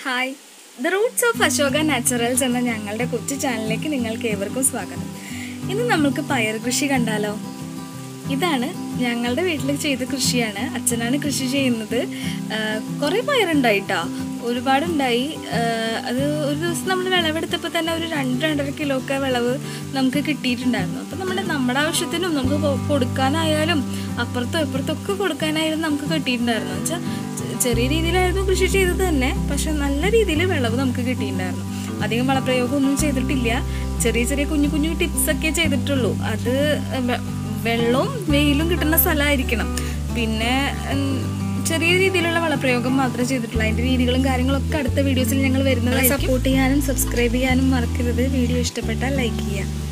hi the roots of Ashoka naturals എന്ന ഞങ്ങളുടെ കൊച്ചു ചാനലിലേക്ക് നിങ്ങൾക്ക് ഏവർക്കും സ്വാഗതം ഇന്ന് നമുക്ക് പയർ കൃഷി കണ്ടാലോ ഇതാണ് ഞങ്ങളുടെ വീട്ടിൽ ചെയ്ത കൃഷിയാണ് അച്ഛനാണ് കൃഷി ചെയ്യുന്നത് കുറേ പയറുണ്ടായിട്ടാ ഒരുപാടുണ്ടായി ആ, അത് ഒരു ദിവസം നമ്മൾ വിളവെടുത്തപ്പോൾ തന്നെ ഒരു രണ്ട് രണ്ടര കിലോ ഒക്കെ വിളവ് നമുക്ക് കിട്ടിയിട്ടുണ്ടായിരുന്നു അപ്പം നമ്മുടെ നമ്മുടെ ആവശ്യത്തിനും നമുക്ക് കൊ- കൊടുക്കാനായാലും അപ്പുറത്തോ ഇപ്പുറത്തോ ഒക്കെ കൊടുക്കാനായാലും നമുക്ക് കിട്ടിയിട്ടുണ്ടായിരുന്നു വെച്ചാൽ ചെറിയ രീതിയിലായിരുന്നു കൃഷി ചെയ്തത് തന്നെ പക്ഷെ നല്ല രീതിയിൽ വിളവ് നമുക്ക് കിട്ടിയിട്ടുണ്ടായിരുന്നു അധികം വളപ്രയോഗം ഒന്നും ചെയ്തിട്ടില്ല ചെറിയ ചെറിയ കുഞ്ഞു കുഞ്ഞു ടിപ്സ് ഒക്കെ ചെയ്തിട്ടുള്ളൂ അത് വെ- വെള്ളവും വെയിലും കിട്ടുന്ന സ്ഥലമായിരിക്കണം പിന്നെ ഉം, ചെറിയ രീതിയിലുള്ള വളപ്രയോഗം മാത്രമേ ചെയ്തിട്ടുള്ളൂ അതിൻ്റെ രീതികളും കാര്യങ്ങളൊക്കെ അടുത്ത വീഡിയോസിൽ ഞങ്ങൾ വരുന്നതായി സപ്പോർട്ട് ചെയ്യാനും സബ്സ്ക്രൈബ് ചെയ്യാനും മറക്കരുത് വീഡിയോ ഇഷ്ടപ്പെട്ടാൽ ലൈക്ക് ചെയ്യുക